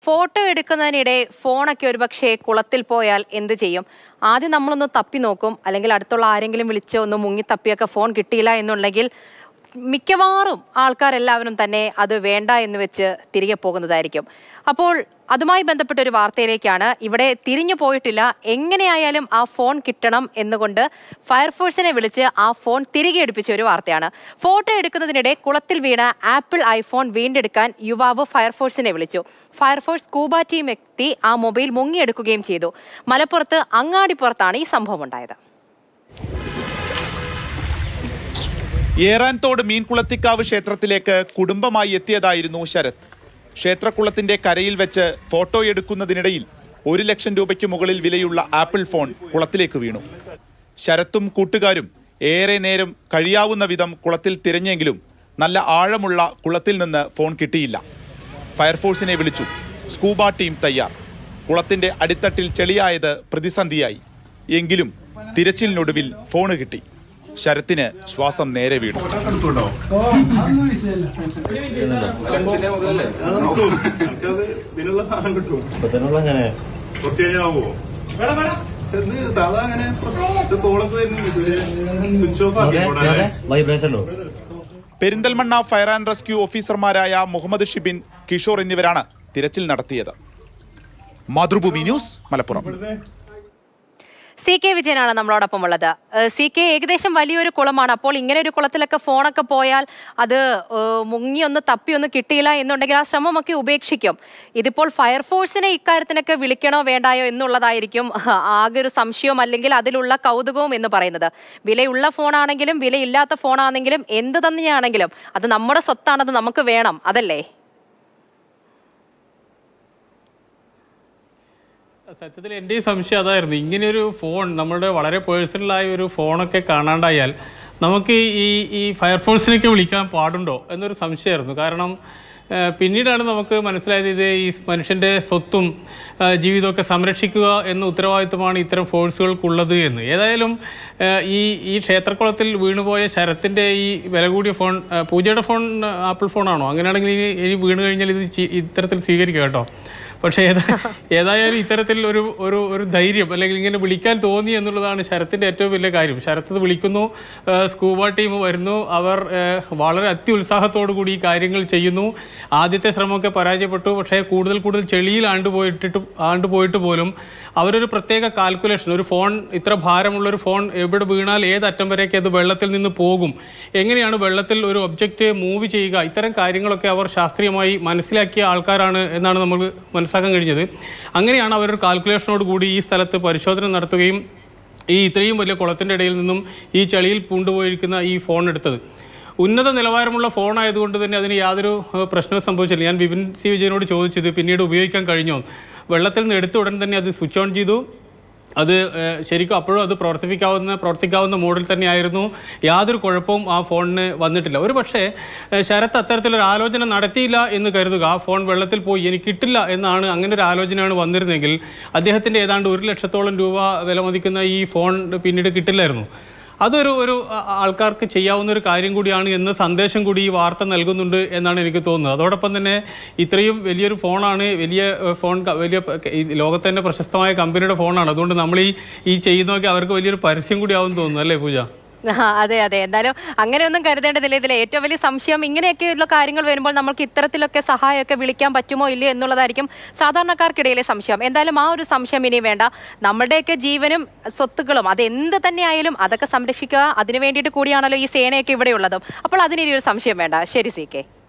photo എടുക്കുന്നതിനിടെ ഫോണൊക്കെ ഒരുപക്ഷെ കുളത്തിൽ പോയാൽ എന്ത് ചെയ്യും ആദ്യം നമ്മളൊന്ന് തപ്പി നോക്കും അല്ലെങ്കിൽ അടുത്തുള്ള ആരെങ്കിലും വിളിച്ച് ഒന്ന് മുങ്ങി തപ്പിയൊക്കെ ഫോൺ കിട്ടിയില്ല എന്നുണ്ടെങ്കിൽ മിക്കവാറും ആൾക്കാരെല്ലാവരും തന്നെ അത് വേണ്ട എന്ന് വെച്ച് തിരികെ പോകുന്നതായിരിക്കും അപ്പോൾ അതുമായി ബന്ധപ്പെട്ട ഒരു വാർത്തയിലേക്കാണ് ഇവിടെ തിരിഞ്ഞു പോയിട്ടില്ല എങ്ങനെയായാലും ആ ഫോൺ കിട്ടണം എന്നുകൊണ്ട് ഫയർഫോഴ്സിനെ വിളിച്ച് ആ ഫോൺ തിരികെ എടുപ്പിച്ച ഒരു വാർത്തയാണ് ഫോട്ടോ എടുക്കുന്നതിനിടെ കുളത്തിൽ വീണ ആപ്പിൾ ഐഫോൺ വീണ്ടെടുക്കാൻ യുവാവ് ഫയർഫോഴ്സിനെ വിളിച്ചു ഫയർഫോഴ്സ് സ്കൂബ ടീം എത്തി ആ മൊബൈൽ മുങ്ങിയെടുക്കുകയും ചെയ്തു മലപ്പുറത്ത് അങ്ങാടിപ്പുറത്താണ് ഈ സംഭവം ഉണ്ടായത് ഏറാൻതോട് മീൻകുളത്തിക്കാവ് ക്ഷേത്രത്തിലേക്ക് കുടുംബമായി എത്തിയതായിരുന്നു ശരത് ക്ഷേത്രക്കുളത്തിന്റെ കരയിൽ വെച്ച് ഫോട്ടോ എടുക്കുന്നതിനിടയിൽ ഒരു ലക്ഷം രൂപയ്ക്ക് മുകളിൽ വിലയുള്ള ആപ്പിൾ ഫോൺ കുളത്തിലേക്ക് വീണു ശരത്തും കൂട്ടുകാരും ഏറെ നേരം കഴിയാവുന്ന വിധം കുളത്തിൽ തിരഞ്ഞെങ്കിലും നല്ല ആഴമുള്ള കുളത്തിൽ നിന്ന് ഫോൺ കിട്ടിയില്ല ഫയർഫോഴ്സിനെ വിളിച്ചു സ്കൂബ ടീം തയ്യാർ കുളത്തിന്റെ അടിത്തട്ടിൽ ചെളിയായത് പ്രതിസന്ധിയായി എങ്കിലും തിരച്ചിലിനൊടുവിൽ ഫോണ് കിട്ടി ശരത്തിന് ശ്വാസം നേരെ വീണു നമുക്കത് ഇതിനുള്ള സാധനം കിട്ടും ഇപ്പത്തന്നെ അങ്ങനെ കുറച്ച് കഴിഞ്ഞാവോ ഇത് സാധാ അങ്ങനെ ഇത് കോളൊക്കെ വരുന്നുണ്ട് സ്വിച്ച് ഓഫ് ആക്കി കൂടാതെ വൈബ്രേഷൻ ഉണ്ടോ പെരിന്തൽമണ്ണ ഫയർ ആൻഡ് റെസ്ക്യൂ ഓഫീസർമാരായ മുഹമ്മദ് ഷിബിൻ കിഷോർ എന്നിവരാണ് തിരച്ചിൽ നടത്തിയത് Mathrubhumi news Malappuram C K വിജയനാണ് നമ്മളോടൊപ്പം ഉള്ളത് ഏഹ് സി കെ ഏകദേശം വലിയൊരു കുളമാണ് അപ്പോൾ ഇങ്ങനെ ഒരു കുളത്തിലൊക്കെ ഫോണൊക്കെ പോയാൽ അത് ഏഹ് മുങ്ങി ഒന്ന് തപ്പി ഒന്ന് കിട്ടിയില്ല എന്നുണ്ടെങ്കിൽ ആ ശ്രമമൊക്കെ ഉപേക്ഷിക്കും ഇതിപ്പോൾ ഫയർഫോഴ്സിനെ ഇക്കാര്യത്തിനൊക്കെ വിളിക്കണോ വേണ്ടായോ എന്നുള്ളതായിരിക്കും ആകെ ഒരു സംശയവും അല്ലെങ്കിൽ അതിലുള്ള കൗതുകവും എന്ന് പറയുന്നത് വിലയുള്ള ഫോണാണെങ്കിലും വിലയില്ലാത്ത ഫോണാണെങ്കിലും എന്ത് തന്നെയാണെങ്കിലും അത് നമ്മുടെ സ്വത്താണത് നമുക്ക് വേണം അതല്ലേ സത്യത്തിൽ എൻ്റെ ഈ സംശയം അതായിരുന്നു ഇങ്ങനെയൊരു ഫോൺ നമ്മുടെ വളരെ പേഴ്സണലായ ഒരു ഫോണൊക്കെ കാണാണ്ടായാൽ നമുക്ക് ഈ ഈ ഫയർഫോഴ്സിനൊക്കെ വിളിക്കാൻ പാടുണ്ടോ എന്നൊരു സംശയമായിരുന്നു കാരണം ആ, പിന്നീടാണ് നമുക്ക് മനസ്സിലായത് ഇത് ഈ മനുഷ്യൻ്റെ സ്വത്തും ആ, ജീവിതമൊക്കെ സംരക്ഷിക്കുക എന്ന ഉത്തരവാദിത്വമാണ് ഇത്തരം ഫോഴ്സുകൾക്കുള്ളത് എന്ന് ഏതായാലും ആ, ഈ ഈ ക്ഷേത്രക്കുളത്തിൽ വീണുപോയ ശരത്തിൻ്റെ ഈ വില കൂടിയ ഫോൺ ആ, പൂജയുടെ ഫോൺ ആ, ആപ്പിൾ ഫോണാണോ അങ്ങനെയാണെങ്കിൽ ഇനി ഇനി വീണ് കഴിഞ്ഞാൽ ഇത് ചി- ഇത്തരത്തിൽ സ്വീകരിക്കുക കേട്ടോ പക്ഷേ ഏതാ ഏതായാലും ഇത്തരത്തിൽ ഒരു ഒരു ഒരു ധൈര്യം അല്ലെങ്കിൽ ഇങ്ങനെ വിളിക്കാൻ തോന്നി എന്നുള്ളതാണ് ശരത്തിൻ്റെ ഏറ്റവും വലിയ കാര്യം ശരത്ത് ഇത് വിളിക്കുന്നു ആ, സ്കൂബ ടീം വരുന്നു അവർ ആ, വളരെ അത്യുത്സാഹത്തോടു കൂടി ഈ കാര്യങ്ങൾ ചെയ്യുന്നു ആദ്യത്തെ ശ്രമമൊക്കെ പരാജയപ്പെട്ടു പക്ഷേ കൂടുതൽ കൂടുതൽ ചെളിയിൽ ആണ്ടുപോയിട്ടിട്ട് ആണ്ടുപോയിട്ട് പോലും അവരൊരു പ്രത്യേക കാൽക്കുലേഷൻ ഒരു ഫോൺ ഇത്ര ഭാരമുള്ള ഒരു ഫോൺ എവിടെ വീണാൽ ഏത് അറ്റം വരെയൊക്കെ അത് വെള്ളത്തിൽ നിന്ന് പോകും എങ്ങനെയാണ് വെള്ളത്തിൽ ഒരു ഒബ്ജക്റ്റ് മൂവ് ചെയ്യുക ഇത്തരം കാര്യങ്ങളൊക്കെ അവർ ശാസ്ത്രീയമായി മനസ്സിലാക്കിയ ആൾക്കാരാണ് എന്നാണ് നമുക്ക് മനസ്സിലാക്കാൻ കഴിഞ്ഞത് അങ്ങനെയാണ് അവരൊരു കാൽക്കുലേഷനോട് കൂടി ഈ സ്ഥലത്ത് പരിശോധന നടത്തുകയും ഈ ഇത്രയും വലിയ കുളത്തിൻ്റെ ഇടയിൽ നിന്നും ഈ ചളിയിൽ പൂണ്ടുപോയിരിക്കുന്ന ഈ ഫോൺ എടുത്തത് ഉന്നത നിലവാരമുള്ള ഫോൺ ആയതുകൊണ്ട് തന്നെ അതിന് യാതൊരു ഏഹ്, പ്രശ്നവും സംഭവിച്ചില്ല ഞാൻ ബിപിൻ സി വിജയനോട് ചോദിച്ചത് പിന്നീട് ഉപയോഗിക്കാൻ കഴിഞ്ഞോ വെള്ളത്തിൽ നിന്ന് എടുത്ത ഉടൻ തന്നെ അത് സ്വിച്ച് ഓൺ ചെയ്തു അത് ഏഹ്, ശരിക്കും അപ്പോഴും അത് പ്രവർത്തിപ്പിക്കാവുന്ന പ്രവർത്തിക്കാവുന്ന മോഡിൽ തന്നെയായിരുന്നു യാതൊരു കുഴപ്പവും ആ ഫോണിന് വന്നിട്ടില്ല ഒരു പക്ഷേ ഏഹ്, ശരത്ത് അത്തരത്തിലൊരു ആലോചന നടത്തിയില്ല എന്ന് കരുതുക ആ ഫോൺ വെള്ളത്തിൽ പോയി എനിക്ക് കിട്ടില്ല എന്നാണ് അങ്ങനെ ഒരു ആലോചനയാണ് വന്നിരുന്നെങ്കിൽ അദ്ദേഹത്തിൻ്റെ ഏതാണ്ട് ഒരു ലക്ഷത്തോളം രൂപ വില മതിക്കുന്ന ഈ ഫോൺ പിന്നീട് കിട്ടില്ലായിരുന്നു അതൊരു ഒരു ആ- ആൾക്കാർക്ക് ചെയ്യാവുന്ന ഒരു കാര്യം കൂടിയാണ് എന്ന സന്ദേശം കൂടി ഈ വാർത്ത നൽകുന്നുണ്ട് എന്നാണ് എനിക്ക് തോന്നുന്നത് അതോടൊപ്പം തന്നെ ഇത്രയും വലിയൊരു ഫോണാണ് വലിയ ഏഹ്, ഫോൺ ക- വലിയ പ- ഈ ലോകത്തെ തന്നെ പ്രശസ്തമായ കമ്പനിയുടെ ഫോണാണ് അതുകൊണ്ട് നമ്മൾ ഈ ഈ ചെയ്യുന്നതൊക്കെ അവർക്ക് വലിയൊരു പരസ്യം കൂടി ആവും തോന്നുന്നു അല്ലേ പൂജ ആ, അതെ അതെ എന്തായാലും അങ്ങനെയൊന്നും കരുതേണ്ടതില്ല ഇതിലെ ഏറ്റവും വലിയ സംശയം ഇങ്ങനെയൊക്കെയുള്ള കാര്യങ്ങൾ വരുമ്പോൾ നമ്മൾക്ക് ഇത്തരത്തിലൊക്കെ സഹായമൊക്കെ വിളിക്കാൻ പറ്റുമോ ഇല്ലയോ എന്നുള്ളതായിരിക്കും സാധാരണക്കാർക്കിടയിലെ സംശയം എന്തായാലും ആ ഒരു സംശയം ഇനി വേണ്ട നമ്മുടെയൊക്കെ ജീവനും സ്വത്തുക്കളും അത് എന്ത് തന്നെയായാലും അതൊക്കെ സംരക്ഷിക്കുക അതിനു വേണ്ടിയിട്ട് കൂടിയാണല്ലോ ഈ സേനയൊക്കെ ഇവിടെ ഉള്ളതും അപ്പോൾ അതിനൊരു സംശയം വേണ്ട ശരി സി കെ